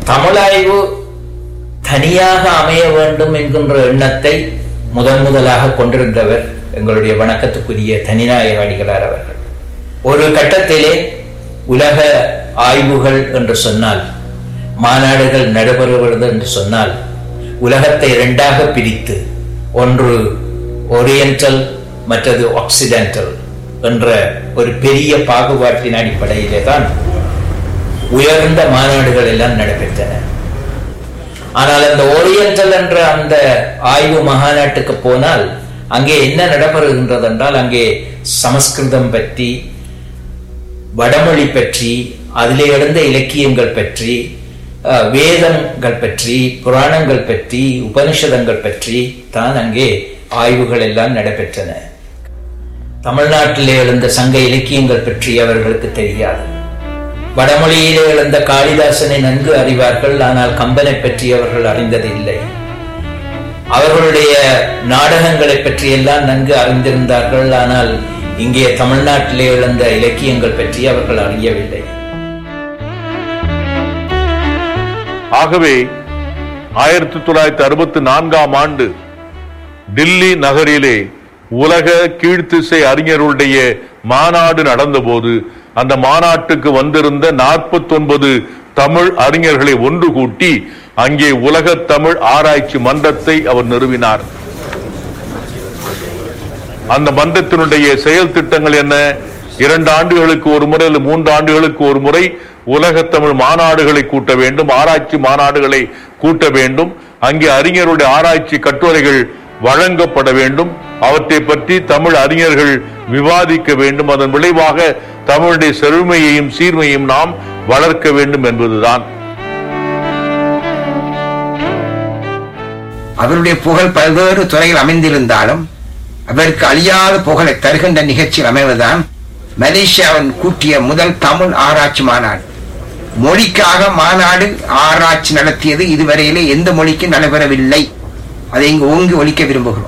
தமிழாய்வு தனியாக அமைய வேண்டும் என்கின்ற எண்ணத்தை முதன் முதலாக கொண்டிருந்தவர் எங்களுடைய வணக்கத்துக்குரிய தனிநாயக அடிகளார் அவர்கள் ஒரு கட்டத்திலே உலக ஆய்வுகள் என்று சொன்னால் மாநாடுகள் நடைபெறுகிறது என்று சொன்னால் உலகத்தை இரண்டாக பிரித்து ஒன்று ஓரியண்டல் மற்றது ஆக்சிடென்டல் என்ற ஒரு பெரிய பாகுபாட்டின் அடிப்படையிலே தான் உயர்ந்த மாநாடுகள் எல்லாம் நடைபெற்றன ஆனால் அந்த ஓரியண்டல் என்ற அந்த ஆய்வு மகாநாட்டுக்கு போனால் அங்கே என்ன நடைபெறுகின்றது என்றால் அங்கே சமஸ்கிருதம் பற்றி வடமொழி பற்றி அதிலே எழுந்த இலக்கியங்கள் பற்றி அஹ், வேதங்கள் பற்றி புராணங்கள் பற்றி உபனிஷதங்கள் பற்றி தான் அங்கே ஆய்வுகள் எல்லாம் நடைபெற்றன தமிழ்நாட்டிலே எழுந்த சங்க இலக்கியங்கள் பற்றி அவர்களுக்கு தெரியாது வடமொழியிலே எழுந்த காளிதாசனை நன்கு அறிவார்கள் ஆனால் கம்பனை பற்றி அவர்கள் அறிந்ததில்லை அவர்களுடைய நாடகங்களை பற்றி எல்லாம் நன்கு அறிந்திருந்தார்கள் ஆனால் இங்கே தமிழ்நாட்டிலே எழுந்த இலக்கியங்கள் பற்றி அவர்கள் அறியவில்லை ஆகவே ஆயிரத்தி தொள்ளாயிரத்தி அறுபத்தி நான்காம் ஆண்டு டில்லி நகரிலே உலக கீழ்த்திசை அறிஞர்களுடைய மாநாடு நடந்தபோது அந்த மாநாட்டுக்கு வந்திருந்த 49 தமிழ் அறிஞர்களை ஒன்று கூட்டி அங்கே உலக தமிழ் ஆராய்ச்சி மன்றத்தை அவர் நிறுவினார் அந்த மன்றத்தினுடைய செயல் திட்டங்கள் என்ன இரண்டு ஆண்டுகளுக்கு ஒரு முறை அல்லது மூன்று ஆண்டுகளுக்கு ஒரு முறை உலக தமிழ் மாநாடுகளை கூட்ட வேண்டும் ஆராய்ச்சி மாநாடுகளை கூட்ட வேண்டும் அங்கே அறிஞருடைய ஆராய்ச்சி கட்டுரைகள் வழங்கப்பட வேண்டும் அவற்றை பற்றி தமிழ் அறிஞர்கள் விவாதிக்க வேண்டும் அதன் விளைவாக தமிழுடைய செழுமையையும் சீர்மையும் நாம் வளர்க்க வேண்டும் என்பதுதான் அவருடைய புகழ் பல்வேறு துறையில் அமைந்திருந்தாலும் அவருக்கு அழியாத புகழை தருகின்ற நிகழ்ச்சியில் அமைவதுதான் மலேசியாவின் கூட்டிய முதல் தமிழ் ஆராய்ச்சி மாநாடு மொழிக்காக மாநாடு ஆராய்ச்சி நடத்தியது இதுவரையிலே எந்த மொழிக்கும் நடைபெறவில்லை அதை இங்கு ஓங்கி ஒழிக்க விரும்புகிறோம்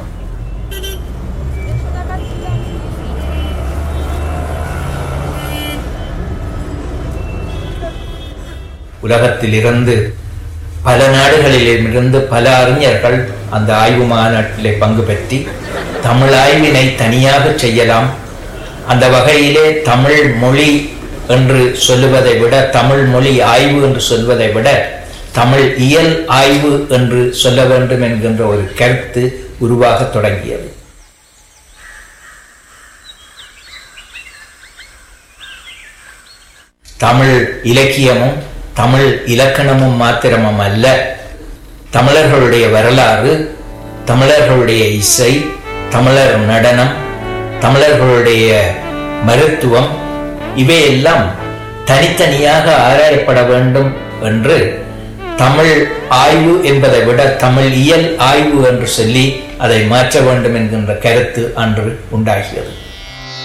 உலகத்தில் இருந்து பல நாடுகளிலிருந்து பல அறிஞர்கள் அந்த ஆய்வு மாநாட்டிலே பங்கு பெற்றி தமிழ் ஆய்வினை தனியாக செய்யலாம் அந்த வகையிலே தமிழ் மொழி என்று சொல்லுவதை விட தமிழ் மொழி ஆய்வு என்று சொல்வதை விட தமிழ் இயல் ஆய்வு என்று சொல்ல வேண்டும் என்கின்ற ஒரு கருத்து உருவாகத் தொடங்கியது தமிழ் இலக்கியமும் தமிழ் இலக்கணமும் மாத்திரமும் அல்ல தமிழர்களுடைய வரலாறு தமிழர்களுடைய இசை தமிழர் நடனம் தமிழர்களுடைய மருத்துவம் இவையெல்லாம் தனித்தனியாக ஆராயப்பட வேண்டும் என்று தமிழ் ஆய்வு என்பதை விட தமிழ் இயல் ஆய்வு என்று சொல்லி அதை மாற்ற வேண்டும் என்கின்ற கருத்து அன்று உண்டாகியது